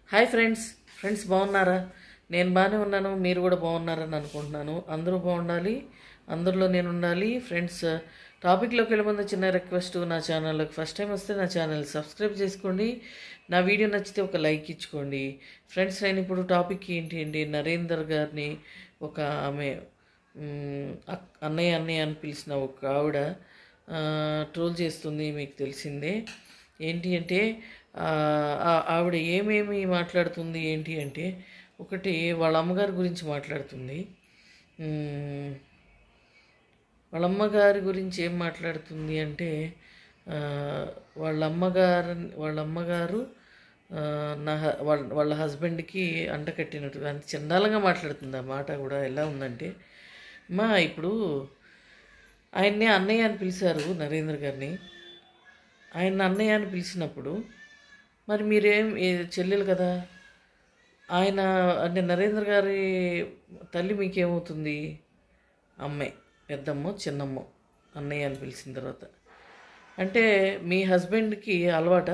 Hi friends friends బాగున్నారా నేను బాగానే ఉన్నాను మీరు కూడా బాగున్నారని అనుకుంటున్నాను అందరూ బాగుండాలి అందరిలో నేను ఉండాలి ఫ్రెండ్స్ టాపిక్లోకి వెళ్ళే ముందు చిన్న రిక్వెస్ట్ నా ఛానల్లోకి ఫస్ట్ టైం వస్తే నా ఛానల్ సబ్స్క్రైబ్ చేసుకోండి నా వీడియో నచ్చితే ఒక లైక్ ఇచ్చుకోండి ఫ్రెండ్స్ నేను ఇప్పుడు టాపిక్ ఏంటి అండి నరేందర్ గారిని ఒక ఆమె మ్, అక్- అన్నయ్య అన్నయ్య అని పిలిచిన ఒక ఆవిడ ఆ, ట్రోల్ చేస్తుంది మీకు తెలిసిందే ఏంటి అంటే ఆ, ఆ- ఆవిడ ఏమేమి మాట్లాడుతుంది ఏంటి అంటే ఒకటి వాళ్ళ అమ్మగారి గురించి మాట్లాడుతుంది మ్, వాళ్ళ అమ్మగారి గురించి ఏం మాట్లాడుతుంది అంటే ఆ, వాళ్ళ అమ్మగారు వాళ్ళ అమ్మగారు ఆ, నా హ- వాళ్ళ వాళ్ళ హస్బెండ్కి అంటకట్టినట్టు అంత చండాలంగా మాట్లాడుతుంది ఆ మాట కూడా ఎలా ఉందంటే మా ఇప్పుడు ఆయన్ని అన్నయ్య అని పిలిచారు నరేంద్ర గారిని ఆయన అన్నయ్య అని పిలిచినప్పుడు మరి మీరేం ఏ- చెల్లెలు కదా ఆయన అంటే నరేంద్ర గారి తల్లి మీకేమవుతుంది అమ్మాయి పెద్దమ్మ చిన్నమ్మ అన్నయ్య అని పిలిచిన తర్వాత అంటే మీ హస్బెండ్కి అలవాట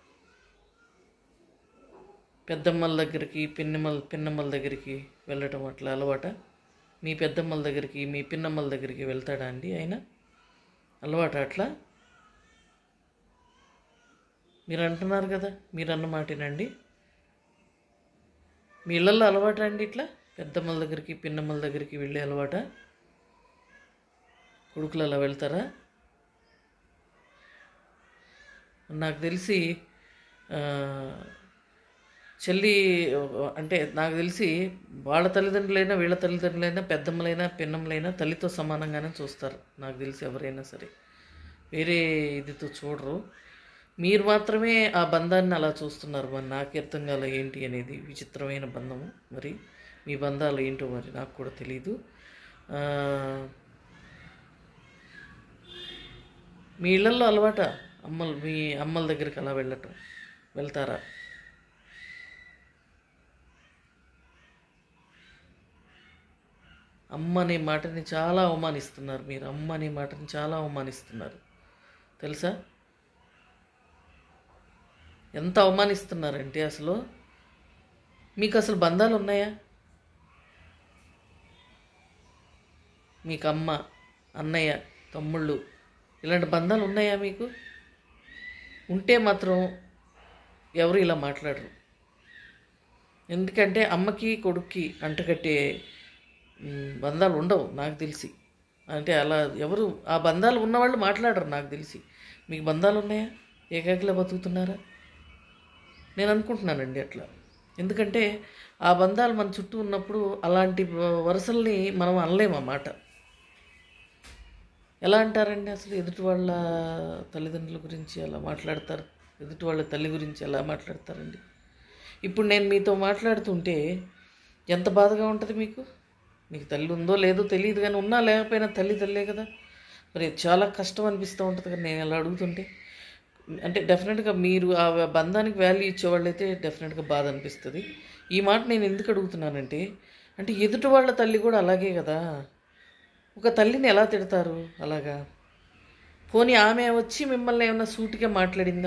పెద్దమ్మల దగ్గరికి పిన్నమ్మల పిన్నమ్మల దగ్గరికి వెళ్ళటం అట్లా అలవాట మీ పెద్దమ్మల దగ్గరికి మీ పిన్నమ్మల దగ్గరికి వెళ్తాడా అండి ఆయన అలవాట అట్లా మీరు అంటున్నారు కదా మీరు అన్న మాటేనండి మీ ఇళ్ళల్లో అలవాట అండి ఇట్లా పెద్దమ్మల దగ్గరికి పిన్నమ్మల దగ్గరికి వెళ్ళే అలవాట కొడుకులు అలా వెళ్తారా నాకు తెలిసి ఆ, చెల్లి అంటే నాకు తెలిసి వాళ్ళ తల్లిదండ్రులైనా వీళ్ళ తల్లిదండ్రులైనా పెద్దమ్మలైనా పిన్నమ్మలైనా తల్లితో సమానంగానే చూస్తారు నాకు తెలిసి ఎవరైనా సరే వేరే ఇదితో చూడరు మీరు మాత్రమే ఆ బంధాన్ని అలా చూస్తున్నారు మరి నాకు అర్థం కాల ఏంటి అనేది విచిత్రమైన బంధము మరి మీ బంధాలు ఏంటో మరి నాకు కూడా తెలియదు ఆ, మీ ఇళ్ళల్లో అలవాట అమ్మలు మీ అమ్మల దగ్గరికి అలా వెళ్ళటం వెళ్తారా అమ్మ అనే మాటని చాలా అవమానిస్తున్నారు మీరు అమ్మ అనే మాటని చాలా అవమానిస్తున్నారు తెలుసా ఎంత అవమానిస్తున్నారంటే అసలు మీకు అసలు బంధాలు ఉన్నాయా మీకు అమ్మ అన్నయ్య తమ్ముళ్ళు ఇలాంటి బంధాలు ఉన్నాయా మీకు ఉంటే మాత్రం ఎవరు ఇలా మాట్లాడరు ఎందుకంటే అమ్మకి కొడుక్కి అంటకట్టే మ్, బంధాలు ఉండవు నాకు తెలిసి అంటే అలా ఎవరు ఆ బంధాలు ఉన్నవాళ్ళు మాట్లాడరు నాకు తెలిసి మీకు బంధాలు ఉన్నాయా ఏకాకిలా బతుకుతున్నారా నేను అనుకుంటున్నానండి అట్లా ఎందుకంటే ఆ బంధాలు మన చుట్టూ ఉన్నప్పుడు అలాంటి వ- వరుసల్ని మనం అనలేము ఆ మాట ఎలా అంటారండి అసలు ఎదుటి వాళ్ళ తల్లిదండ్రుల గురించి అలా మాట్లాడతారు ఎదుటి వాళ్ళ తల్లి గురించి ఎలా మాట్లాడతారండి ఇప్పుడు నేను మీతో మాట్లాడుతుంటే ఎంత బాధగా ఉంటుంది మీకు మీకు తల్లి ఉందో లేదో తెలియదు కానీ ఉన్నా లేకపోయినా తల్లి తల్లే కదా మరి చాలా కష్టం అనిపిస్తూ ఉంటుంది కదా నేను అలా అడుగుతుంటే అంటే డెఫినెట్గా మీరు ఆ బంధానికి వాల్యూ ఇచ్చేవాళ్ళైతే డెఫినెట్గా బాధ అనిపిస్తుంది ఈ మాట నేను ఎందుకు అడుగుతున్నానంటే అంటే ఎదుటి వాళ్ళ తల్లి కూడా అలాగే కదా ఒక తల్లిని ఎలా తిడతారు అలాగా పోనీ ఆమె వచ్చి మిమ్మల్ని ఏమన్నా సూటిగా మాట్లాడిందా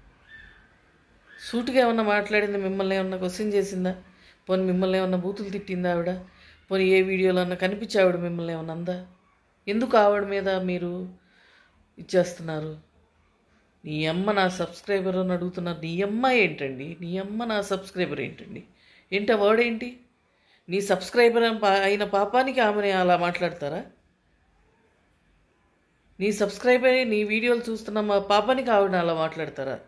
సూటిగా ఏమన్నా మాట్లాడిందా మిమ్మల్ని ఏమన్నా క్వశ్చన్ చేసిందా పోనీ మిమ్మల్ని ఏమన్నా బూతులు తిట్టిందా ఆవిడ పోనీ ఏ వీడియోలో అన్నా కనిపించి ఆవిడ మిమ్మల్ని ఏమన్నా అందా ఎందుకు ఆవిడ మీద మీరు ఇచ్చేస్తున్నారు నీ అమ్మ నా సబ్స్క్రైబర్ అని అడుగుతున్నారు నీ అమ్మ ఏంటండి నీ అమ్మ నా సబ్స్క్రైబర్ ఏంటండి ఏంటి ఆ వర్డ్ ఏంటి నీ సబ్స్క్రైబర్ అని పా- అయిన పాపానికి ఆమెని అలా మాట్లాడతారా నీ సబ్స్క్రైబర్ అయ్యి నీ వీడియోలు చూస్తున్న మా పాపానికి ఆవిడ అలా మాట్లాడతారా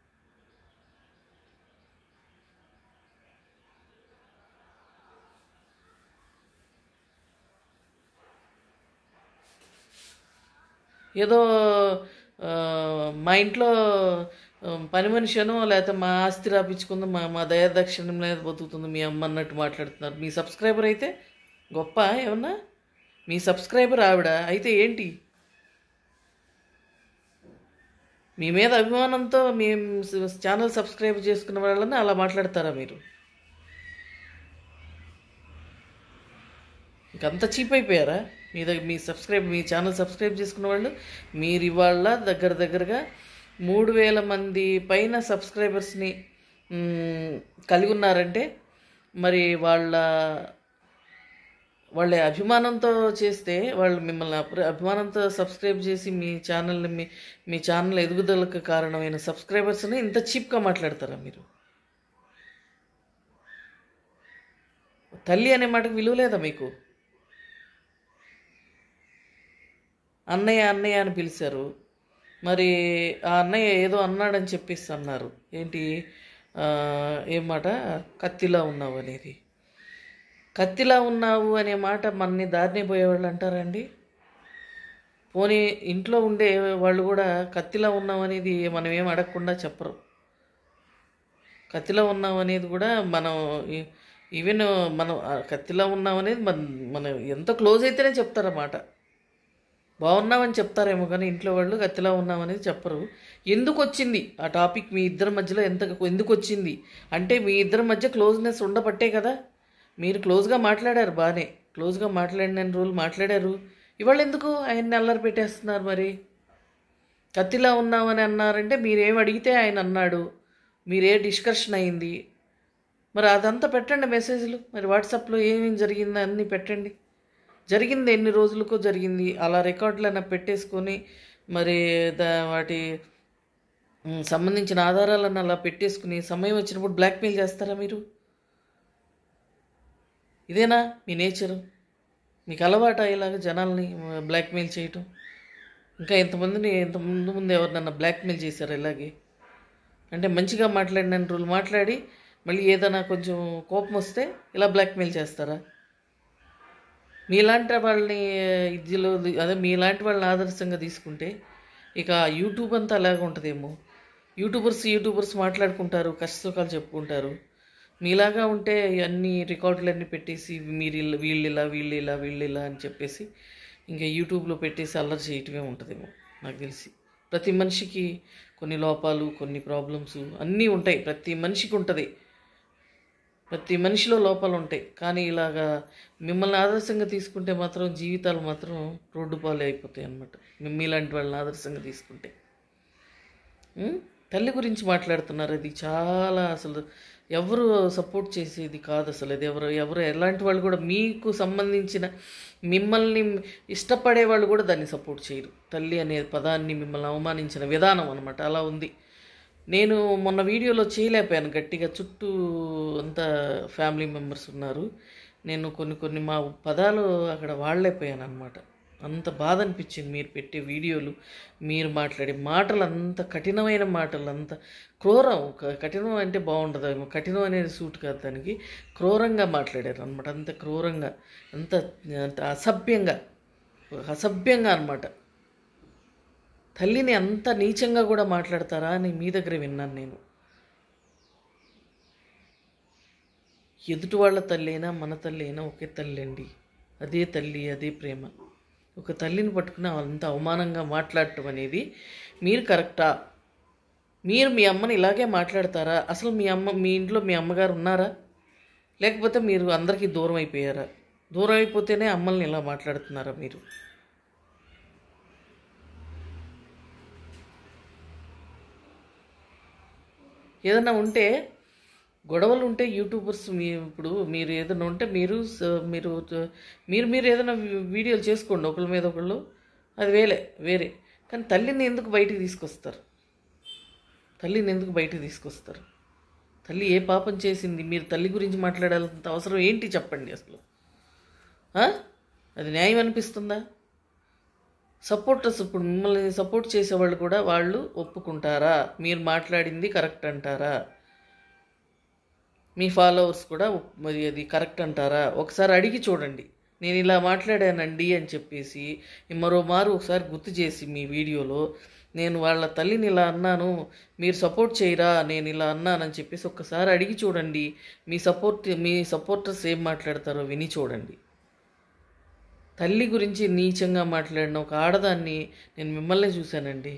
ఏదో ఆ, మా ఇంట్లో ఆ, పని మనిషినో లేకపోతే మా ఆస్తి రాపించుకుందో మా మా దయాదక్షిణ మీద బతుకుతుంది మీ అమ్మ అన్నట్టు మాట్లాడుతున్నారు మీ సబ్స్క్రైబర్ అయితే గొప్ప ఏమన్నా మీ సబ్స్క్రైబర్ ఆవిడ అయితే ఏంటి మీ మీద అభిమానంతో మీ ఛానల్ సబ్స్క్రైబ్ చేసుకున్న వాళ్ళని అలా మాట్లాడతారా మీరు ఇంకంత చీప్ అయిపోయారా మీ దగ్గర మీ సబ్స్క్రైబ్ మీ ఛానల్ సబ్స్క్రైబ్ చేసుకున్న వాళ్ళు మీరు ఇవాళ దగ్గర దగ్గరగా మూడు వేల మంది పైన సబ్స్క్రైబర్స్ని మ్, కలిగి ఉన్నారంటే మరి వాళ్ళ వాళ్ళ అభిమానంతో చేస్తే వాళ్ళు మిమ్మల్ని అప్ర- అభిమానంతో సబ్స్క్రైబ్ చేసి మీ ఛానల్ని మీ మీ ఛానల్ ఎదుగుదలకు కారణమైన సబ్స్క్రైబర్స్ని ఇంత చీప్గా మాట్లాడతారా మీరు తల్లి అనే మాటకు విలువ లేదా మీకు అన్నయ్య అన్నయ్య అని పిలిచారు మరి ఆ అన్నయ్య ఏదో అన్నాడని చెప్పేసి అన్నారు ఏంటి ఆ, ఏం మాట కత్తిలా ఉన్నావు అనేది కత్తిలా ఉన్నావు అనే మాట మనని దారిని పోయేవాళ్ళు అంటారండి పోనీ ఇంట్లో ఉండే వాళ్ళు కూడా కత్తిలా ఉన్నావు అనేది మనం ఏం అడగకుండా చెప్పరు కత్తిలో ఉన్నాం అనేది కూడా మనం ఈ- ఈవెన్ మనం ఆ కత్తిలో ఉన్నాం అనేది మన మనం ఎంత క్లోజ్ అయితేనే చెప్తారన్నమాట బాగున్నామని చెప్తారేమో కానీ ఇంట్లో వాళ్ళు కత్తిలా ఉన్నామనేది చెప్పరు ఎందుకు వచ్చింది ఆ టాపిక్ మీ ఇద్దరి మధ్యలో ఎంత ఎందుకు వచ్చింది అంటే మీ ఇద్దరి మధ్య క్లోజ్నెస్ ఉండబట్టే కదా మీరు క్లోజ్గా మాట్లాడారు బాగానే క్లోజ్గా మాట్లాడిన రోజులు మాట్లాడారు ఇవాళ ఎందుకు ఆయన్ని అల్లరి పెట్టేస్తున్నారు మరి కత్తిలా ఉన్నామని అన్నారంటే మీరేం అడిగితే ఆయన అన్నాడు మీరే డిస్కషన్ అయింది మరి అదంతా పెట్టండి మెసేజ్లు మరి వాట్సాప్లో ఏమేమి జరిగిందో అన్నీ పెట్టండి జరిగింది ఎన్ని రోజులకో జరిగింది అలా రికార్డులైనా పెట్టేసుకొని మరి దా వాటి మ్, సంబంధించిన ఆధారాలను అలా పెట్టేసుకుని సమయం వచ్చినప్పుడు బ్లాక్మెయిల్ చేస్తారా మీరు ఇదేనా మీ నేచరు మీకు అలవాటు అయ్యేలాగా జనాల్ని బ్లాక్మెయిల్ చేయటం ఇంకా ఎంతమందిని ఎంత ముందు ముందు ఎవరినన్నా బ్లాక్మెయిల్ చేశారు ఇలాగే అంటే మంచిగా మాట్లాడిన రోజులు మాట్లాడి మళ్ళీ ఏదైనా కొంచెం కోపం వస్తే ఇలా బ్లాక్మెయిల్ చేస్తారా మీలాంటి వాళ్ళని ఇదిలో అదే మీలాంటి వాళ్ళని ఆదర్శంగా తీసుకుంటే ఇక యూట్యూబ్ అంతా అలాగే ఉంటుందేమో యూట్యూబర్స్ యూట్యూబర్స్ మాట్లాడుకుంటారు కష్టసుఖాలు చెప్పుకుంటారు మీలాగా ఉంటే అన్ని రికార్డులన్నీ పెట్టేసి మీరు ఇలా వీళ్ళు ఇలా వీళ్ళు ఇలా వీళ్ళు ఇలా అని చెప్పేసి ఇంకా యూట్యూబ్లో పెట్టేసి అల్లరి చేయటమే ఉంటుందేమో నాకు తెలిసి ప్రతి మనిషికి కొన్ని లోపాలు కొన్ని ప్రాబ్లమ్స్ అన్నీ ఉంటాయి ప్రతి మనిషికి ఉంటుంది ప్రతి మనిషిలో లోపాలు ఉంటాయి కానీ ఇలాగా మిమ్మల్ని ఆదర్శంగా తీసుకుంటే మాత్రం జీవితాలు మాత్రం రోడ్డు పాలు అయిపోతాయి అన్నమాట మీలాంటి వాళ్ళని ఆదర్శంగా తీసుకుంటే ఉం? తల్లి గురించి మాట్లాడుతున్నారు అది చాలా అసలు ఎవరు సపోర్ట్ చేసేది కాదు అసలు అది ఎవరు ఎవరు ఎలాంటి వాళ్ళు కూడా మీకు సంబంధించిన మిమ్మల్ని ఇష్టపడే వాళ్ళు కూడా దాన్ని సపోర్ట్ చేయరు తల్లి అనే పదాన్ని మిమ్మల్ని అవమానించిన విధానం అనమాట అలా ఉంది నేను మొన్న వీడియోలో చేయలేకపోయాను గట్టిగా చుట్టూ అంతా ఫ్యామిలీ మెంబర్స్ ఉన్నారు నేను కొన్ని కొన్ని మా పదాలు అక్కడ వాడలేకపోయాను అనమాట అంత బాధ అనిపించింది మీరు పెట్టే వీడియోలు మీరు మాట్లాడే మాటలు అంత కఠినమైన మాటలు అంత క్రూరం క- కఠినం అంటే బాగుండదు ఏమో కఠినం అనేది సూట్ కాదు దానికి క్రూరంగా మాట్లాడారు అనమాట అంత క్రూరంగా అంత అంత అసభ్యంగా అసభ్యంగా అనమాట తల్లిని అంత నీచంగా కూడా మాట్లాడతారా అని మీ దగ్గర విన్నాను నేను ఎదుటి వాళ్ళ తల్లి అయినా మన తల్లి అయినా ఒకే తల్లి అండి అదే తల్లి అదే ప్రేమ ఒక తల్లిని పట్టుకుని అంత అవమానంగా మాట్లాడటం అనేది మీరు కరెక్టా మీరు మీ అమ్మని ఇలాగే మాట్లాడతారా అసలు మీ అమ్మ మీ ఇంట్లో మీ అమ్మగారు ఉన్నారా లేకపోతే మీరు అందరికీ దూరం అయిపోయారా దూరం అయిపోతేనే అమ్మల్ని ఇలా మాట్లాడుతున్నారా మీరు ఏదైనా ఉంటే గొడవలు ఉంటే యూట్యూబర్స్ మీ ఇప్పుడు మీరు ఏదైనా ఉంటే మీరు స- మీరు త- మీరు మీరు ఏదైనా వీ- వీడియోలు చేసుకోండి ఒకళ్ళ మీద ఒకళ్ళు అది వేలే వేరే కానీ తల్లిని ఎందుకు బయటికి తీసుకొస్తారు తల్లిని ఎందుకు బయటికి తీసుకొస్తారు తల్లి ఏ పాపం చేసింది మీరు తల్లి గురించి మాట్లాడాలంత అవసరం ఏంటి చెప్పండి అసలు ఆ? అది న్యాయం అనిపిస్తుందా సపోర్టర్స్ ఇప్పుడు మిమ్మల్ని సపోర్ట్ చేసేవాళ్ళు కూడా వాళ్ళు ఒప్పుకుంటారా మీరు మాట్లాడింది కరెక్ట్ అంటారా మీ ఫాలోవర్స్ కూడా ఒప్- మరి అది కరెక్ట్ అంటారా ఒకసారి అడిగి చూడండి నేను ఇలా మాట్లాడానండి అని చెప్పేసి మరో మారు ఒకసారి గుర్తు చేసి మీ వీడియోలో నేను వాళ్ళ తల్లిని ఇలా అన్నాను మీరు సపోర్ట్ చేయరా నేను ఇలా అన్నానని చెప్పేసి ఒక్కసారి అడిగి చూడండి మీ సపోర్ట్ మీ సపోర్టర్స్ ఏం మాట్లాడతారో విని చూడండి తల్లి గురించి నీచంగా మాట్లాడిన ఒక ఆడదాన్ని నేను మిమ్మల్ని చూశానండి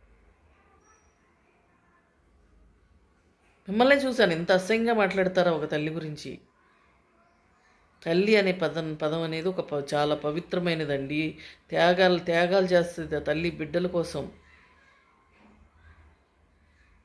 మిమ్మల్ని చూశాను ఎంత అసహ్యంగా మాట్లాడతారా ఒక తల్లి గురించి తల్లి అనే పదం పదం అనేది ఒక ప- చాలా పవిత్రమైనదండి త్యాగాలు త్యాగాలు చేస్తుంది ఆ తల్లి బిడ్డల కోసం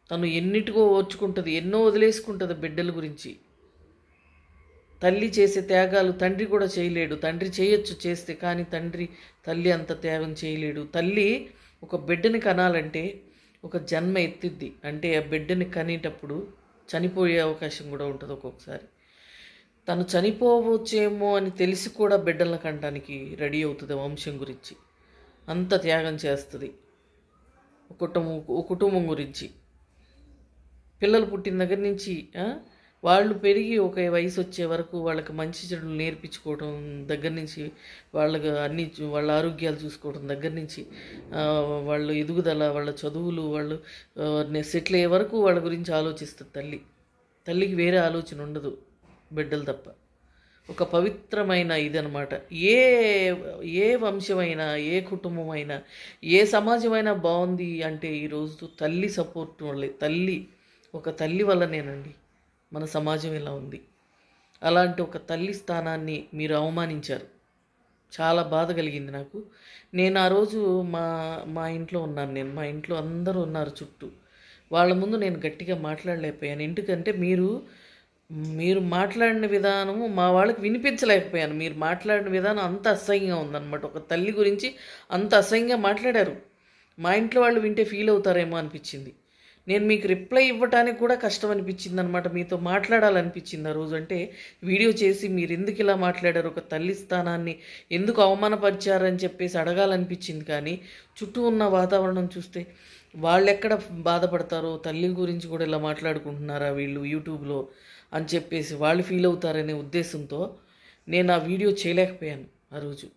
తను ఎన్నిటికో ఓర్చుకుంటుంది ఎన్నో వదిలేసుకుంటుంది బిడ్డల గురించి తల్లి చేసే త్యాగాలు తండ్రి కూడా చేయలేడు తండ్రి చేయొచ్చు చేస్తే కానీ తండ్రి తల్లి అంత త్యాగం చేయలేడు తల్లి ఒక బిడ్డని కనాలంటే ఒక జన్మ ఎత్తిద్ది అంటే ఆ బిడ్డని కనేటప్పుడు చనిపోయే అవకాశం కూడా ఉంటుంది ఒక్కొక్కసారి తను చనిపోవచ్చేమో అని తెలిసి కూడా బిడ్డలను కంటానికి రెడీ అవుతుంది వంశం గురించి అంత త్యాగం చేస్తుంది ఒక కుటుంబం ఒక కుటుంబం గురించి పిల్లలు పుట్టిన దగ్గర నుంచి ఆ, వాళ్ళు పెరిగి ఒక వయసు వచ్చే వరకు వాళ్ళకి మంచి చెడులు నేర్పించుకోవడం దగ్గర నుంచి వాళ్ళకి అన్ని చూ- వాళ్ళ ఆరోగ్యాలు చూసుకోవడం దగ్గర నుంచి ఆ, వాళ్ళ ఎదుగుదల వాళ్ళ చదువులు వాళ్ళు సెటిల్ అయ్యే వరకు వాళ్ళ గురించి ఆలోచిస్తుంది తల్లి తల్లికి వేరే ఆలోచన ఉండదు బిడ్డలు తప్ప ఒక పవిత్రమైన ఇదనమాట ఏ ఏ వంశమైనా ఏ కుటుంబమైనా ఏ సమాజమైనా బాగుంది అంటే ఈరోజు తల్లి సపోర్ట్ వల్లే తల్లి ఒక తల్లి వల్లనేనండి మన సమాజం ఇలా ఉంది అలాంటి ఒక తల్లి స్థానాన్ని మీరు అవమానించారు చాలా బాధ కలిగింది నాకు నేను ఆ రోజు మా మా ఇంట్లో ఉన్నాను నేను మా ఇంట్లో అందరూ ఉన్నారు చుట్టూ వాళ్ళ ముందు నేను గట్టిగా మాట్లాడలేకపోయాను ఎందుకంటే మీరు మీరు మాట్లాడిన విధానము మా వాళ్ళకి వినిపించలేకపోయాను మీరు మాట్లాడిన విధానం అంత అసహ్యంగా ఉందన్నమాట ఒక తల్లి గురించి అంత అసహ్యంగా మాట్లాడారు మా ఇంట్లో వాళ్ళు వింటే ఫీల్ అవుతారేమో అనిపించింది నేను మీకు రిప్లై ఇవ్వటానికి కూడా కష్టం అనిపించింది అనమాట మీతో మాట్లాడాలనిపించింది ఆ రోజు అంటే వీడియో చేసి మీరు ఎందుకు ఇలా మాట్లాడారు ఒక తల్లి స్థానాన్ని ఎందుకు అవమానపరిచారని చెప్పేసి అడగాలనిపించింది కానీ చుట్టూ ఉన్న వాతావరణం చూస్తే వాళ్ళు ఎక్కడ బాధపడతారో తల్లి గురించి కూడా ఇలా మాట్లాడుకుంటున్నారా వీళ్ళు యూట్యూబ్లో అని చెప్పేసి వాళ్ళు ఫీల్ అవుతారనే ఉద్దేశంతో నేను ఆ వీడియో చేయలేకపోయాను ఆ రోజు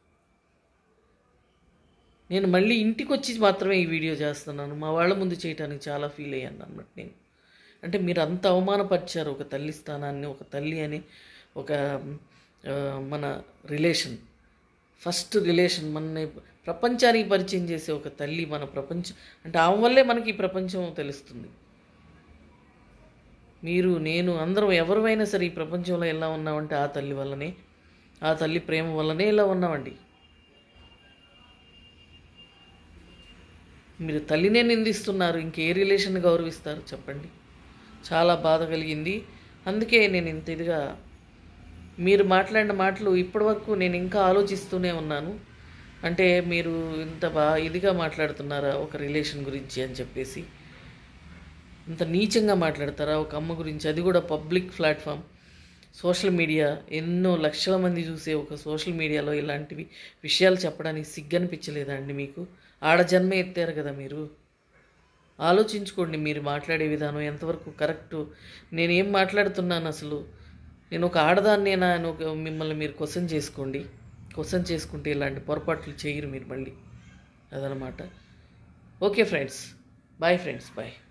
నేను మళ్ళీ ఇంటికి వచ్చి మాత్రమే ఈ వీడియో చేస్తున్నాను మా వాళ్ళ ముందు చేయడానికి చాలా ఫీల్ అయ్యాను అన్నమాట నేను అంటే మీరు అంత అవమానపరిచారు ఒక తల్లి స్థానాన్ని ఒక తల్లి అని ఒక ఆ, మన రిలేషన్ ఫస్ట్ రిలేషన్ మన ప్రపంచానికి పరిచయం చేసే ఒక తల్లి మన ప్రపంచం అంటే ఆమె వల్లే మనకి ఈ ప్రపంచం తెలుస్తుంది మీరు నేను అందరం ఎవరివైనా సరే ఈ ప్రపంచంలో ఎలా ఉన్నామంటే ఆ తల్లి వల్లనే ఆ తల్లి ప్రేమ వల్లనే ఇలా ఉన్నామండి మీరు తల్లినే నిందిస్తున్నారు ఇంకే రిలేషన్ గౌరవిస్తారు చెప్పండి చాలా బాధ కలిగింది అందుకే నేను ఇంత ఇదిగా మీరు మాట్లాడిన మాటలు ఇప్పటివరకు నేను ఇంకా ఆలోచిస్తూనే ఉన్నాను అంటే మీరు ఇంత బా ఇదిగా మాట్లాడుతున్నారా ఒక రిలేషన్ గురించి అని చెప్పేసి ఇంత నీచంగా మాట్లాడతారా ఒక అమ్మ గురించి అది కూడా పబ్లిక్ ప్లాట్ఫామ్ సోషల్ మీడియా ఎన్నో లక్షల మంది చూసే ఒక సోషల్ మీడియాలో ఇలాంటివి విషయాలు చెప్పడానికి సిగ్గనిపించలేదా అండి మీకు ఆడ జన్మ ఎత్తారు కదా మీరు ఆలోచించుకోండి మీరు మాట్లాడే విధానం ఎంతవరకు కరెక్టు నేనేం మాట్లాడుతున్నాను అసలు నేను ఒక ఆడదాన్నేనా అని ఒక మిమ్మల్ని మీరు క్వశ్చన్ చేసుకోండి క్వశ్చన్ చేసుకుంటే ఇలాంటి పొరపాట్లు చేయరు మీరు మళ్ళీ అదనమాట okay friends bye friends bye